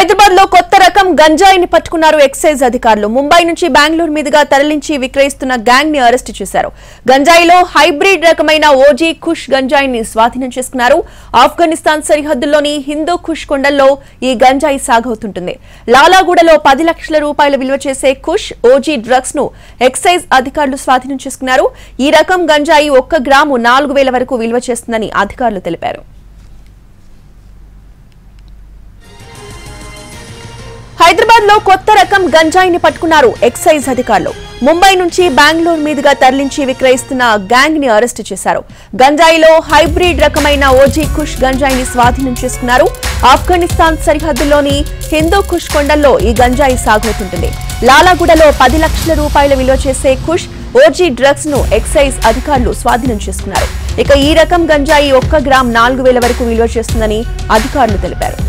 హైదరాబాద్ లో కొత్త రకం గంజాయిని పట్టుకున్నారు ఎక్సైజ్ అధికారులు ముంబై నుంచి బెంగళూరు మీదుగా తరలించి విక్రయిస్తున్న గ్యాంగ్ ని అరెస్టు చేశారు గంజాయిలో హైబ్రిడ్ రకమైన ఓజీ ఖుష్ గంజాయిని స్వాధీనం చేసుకున్నారు ఆఫ్ఘనిస్తాన్ సరిహద్దుల్లోని హిందూ ఖుష్ కొండల్లో ఈ గంజాయి సాగవుతుంటుంది లాలాగూడలో పది లక్షల రూపాయల విలువ చేసే ఖుష్ ఓజీ డ్రగ్స్ ను ఎక్సైజ్ అధికారులు స్వాధీనం చేసుకున్నారు ఈ రకం గంజాయి ఒక్క గ్రాము నాలుగు వేల వరకు విలువ చేస్తుందని అధికారులు తెలిపారు హైదరాబాద్ లో కొత్త రకం గంజాయిని పట్టుకున్నారు ఎక్సైజ్ అధికారులు ముంబై నుంచి బెంగళూరు మీదుగా తరలించి విక్రయిస్తున్న గ్యాంగ్ ని అరెస్టు చేశారు గంజాయిలో హైబ్రిడ్ రకమైన ఓజీ కుష్ గంజాయిని స్వాధీనం చేసుకున్నారు ఆఫ్ఘనిస్తాన్ సరిహద్దులోని హిందూ కుష్ కొండల్లో ఈ గంజాయి సాగవుతుంటుంది లాలాగూడలో పది లక్షల రూపాయల విలువ చేసే కుష్ ఓజీ డ్రగ్స్ ను ఎక్సైజ్ అధికారులు స్వాధీనం చేసుకున్నారు ఇక ఈ రకం గంజాయి ఒక్క గ్రామ్ నాలుగు వేల వరకు విలువ చేస్తుందని అధికారులు తెలిపారు